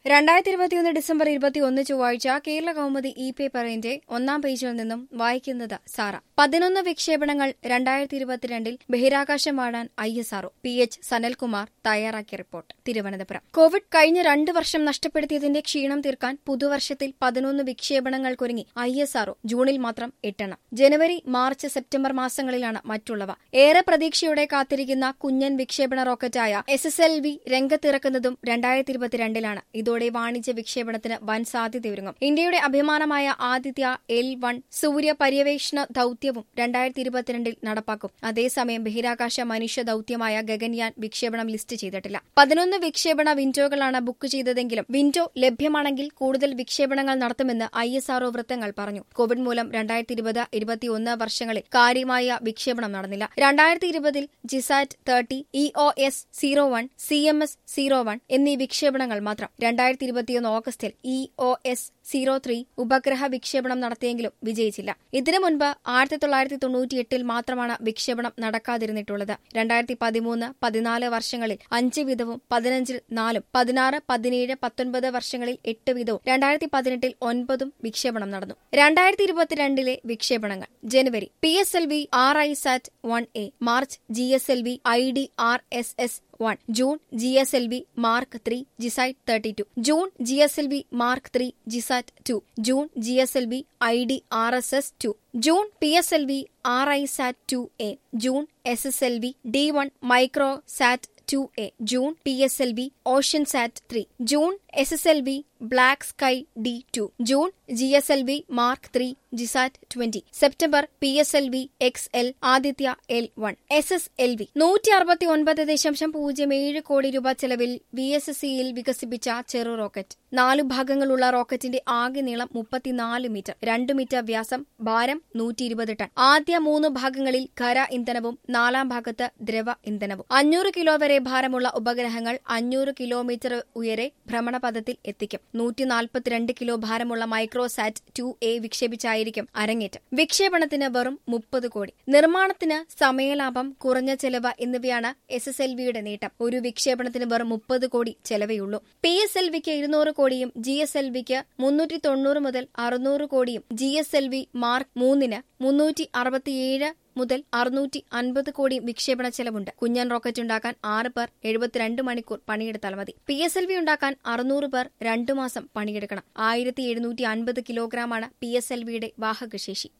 രണ്ടായിരത്തി ഇരുപത്തിയൊന്ന് ഡിസംബർ ഇരുപത്തിയൊന്ന് ചൊവ്വാഴ്ച കേരള കൗമുദി ഇ പേപ്പറിന്റെ ഒന്നാം പേജിൽ നിന്നും വായിക്കുന്നത് സാറ പതിനൊന്ന് വിക്ഷേപണങ്ങൾ രണ്ടായിരത്തി ഇരുപത്തിരണ്ടിൽ ബഹിരാകാശം വാഴാൻ I S R O P H Sanalkumar തയ്യാറാക്കിയ റിപ്പോർട്ട് തിരുവനന്തപുരം കോവിഡ് കഴിഞ്ഞ രണ്ട് വർഷം നഷ്ടപ്പെടുത്തിയതിന്റെ ക്ഷീണം തീർക്കാൻ പുതുവർഷത്തിൽ പതിനൊന്ന് വിക്ഷേപണങ്ങൾക്കൊരുങ്ങി ഐ എസ് ആർഒ ജൂണിൽ മാത്രം എട്ടെണ്ണം ജനുവരി മാർച്ച് സെപ്റ്റംബർ മാസങ്ങളിലാണ് മറ്റുള്ളവ ഏറെ പ്രതീക്ഷയോടെ കാത്തിരിക്കുന്ന കുഞ്ഞൻ വിക്ഷേപണ റോക്കറ്റായ എസ് എസ് എൽ വി രംഗത്തിറക്കുന്നതും രണ്ടായിരത്തി ഇരുപത്തിരണ്ടിലാണ് ഇതോടെ വാണിജ്യ വിക്ഷേപണത്തിന് വൻ സാധ്യതയൊരുങ്ങും ഇന്ത്യയുടെ അഭിമാനമായ ആദിത്യ എൽ വൺ സൂര്യ പര്യവേഷണ ദൌത്യവും രണ്ടായിരത്തി ഇരുപത്തിരണ്ടിൽ നടപ്പാക്കും അതേസമയം ബഹിരാകാശ മനുഷ്യ ദൌത്യമായ ഗഗൻയാൻ വിക്ഷേപണം ലിസ്റ്റ് ചെയ്തിട്ടില്ല പതിനൊന്ന് വിക്ഷേപണ വിൻഡോകളാണ് ബുക്ക് ചെയ്തതെങ്കിലും വിൻഡോ ലഭ്യമാണെങ്കിൽ കൂടുതൽ വിക്ഷേപണങ്ങൾ നടത്തുമെന്ന് ഐ എസ് ആർഒ വൃത്തങ്ങൾ പറഞ്ഞു കോവിഡ് മൂലം രണ്ടായിരത്തി ഇരുപത് ഇരുപത്തിയൊന്ന് വർഷങ്ങളിൽ കാര്യമായ വിക്ഷേപണം നടന്നില്ല രണ്ടായിരത്തി ഇരുപതിൽ GSAT thirty E O S zero one C M S zero one എന്നീ വിക്ഷേപണങ്ങൾ മാത്രം രണ്ടായിരത്തി ഇരുപത്തിയൊന്ന് ഓഗസ്റ്റിൽ E O S zero three ഉപഗ്രഹ വിക്ഷേപണം നടത്തിയെങ്കിലും വിജയിച്ചില്ല ഇതിനു മുൻപ് ആയിരത്തി തൊള്ളായിരത്തി തൊണ്ണൂറ്റിയെട്ടിൽ മാത്രമാണ് വിക്ഷേപണം നടക്കാതിരുന്നിട്ടുള്ളത് രണ്ടായിരത്തി പതിമൂന്ന് പതിനാല് വർഷങ്ങളിൽ അഞ്ച് വീതവും പതിനഞ്ചിൽ നാലും പതിനാറ് പതിനേഴ് പത്തൊൻപത് വർഷങ്ങളിൽ എട്ട് വീതവും രണ്ടായിരത്തി പതിനെട്ടിൽ ഒൻപതും വിക്ഷേപണം നടന്നു രണ്ടായിരത്തി ഇരുപത്തിരണ്ടിലെ വിക്ഷേപണങ്ങൾ ജനുവരി P S L V R I sat one A March G S L V I D R S S one June G S L V mark three GSAT thirty two June G S L V mark three GSAT two June G S L V I D R S S two June P S L V R I sat two A June S S L V D one micro sat two A June P S L V ocean sat three June S S L V black sky D two June G S L V mark three GSAT twenty September P S L V X L Aditya L one S S L V നൂറ്റി അറുപത്തി ഒൻപത് ദശാംശം പൂജ്യം ഏഴ് കോടി രൂപ ചെലവിൽ V S S സിയിൽ വികസിപ്പിച്ച ചെറു റോക്കറ്റ് നാല് ഭാഗങ്ങളുള്ള റോക്കറ്റിന്റെ ആകെ നീളം മുപ്പത്തിനാല് മീറ്റർ രണ്ട് മീറ്റർ വ്യാസം ഭാരം നൂറ്റി ഇരുപത് ടൺ ആദ്യ മൂന്ന് ഭാഗങ്ങളിൽ ഖര ഇന്ധനവും നാലാം ഭാഗത്ത് ദ്രവ ഇന്ധനവും അഞ്ഞൂറ് കിലോ വരെ ഭാരമുള്ള ഉപഗ്രഹങ്ങൾ അഞ്ഞൂറ് കിലോമീറ്റർ ഉയരെ ഭ്രമണപഥത്തിൽ എത്തിക്കും നൂറ്റി നാൽപ്പത്തിരണ്ട് കിലോ ഭാരമുള്ള മൈക്രോസാറ്റ് ടു എ വിക്ഷേപിച്ചായിരിക്കും അരങ്ങേറ്റം വിക്ഷേപണത്തിന് വെറും മുപ്പത് കോടി നിർമ്മാണത്തിന് സമയലാഭം കുറഞ്ഞ ചെലവ് എന്നിവയാണ് എസ് എസ് എൽ വിയുടെ നേട്ടം ഒരു വിക്ഷേപണത്തിന് വെറും മുപ്പത് കോടി ചെലവേയുള്ളൂ പി എസ് എൽ വിക്ക് ഇരുന്നൂറ് കോടിയും ജി എസ് എൽ വിക്ക് മുന്നൂറ്റി തൊണ്ണൂറ് മുതൽ അറുന്നൂറ് കോടിയും G S L V mark മൂന്നിന് മുന്നൂറ്റി അറുപത്തിയേഴ് മുതൽ അറുന്നൂറ്റി അൻപത് കോടി വിക്ഷേപണ ചെലവുണ്ട് കുഞ്ഞൻ റോക്കറ്റ് ഉണ്ടാക്കാൻ ആറ് പേർ എഴുപത്തിരണ്ട് മണിക്കൂർ പണിയെടുത്താൽ മതി പി എസ് എൽ വി ഉണ്ടാക്കാൻ അറുന്നൂറ് പേർ രണ്ടു മാസം പണിയെടുക്കണം ആയിരത്തി എഴുന്നൂറ്റി അൻപത് കിലോഗ്രാമാണ് പി എസ് എൽ വിയുടെ വാഹകശേഷി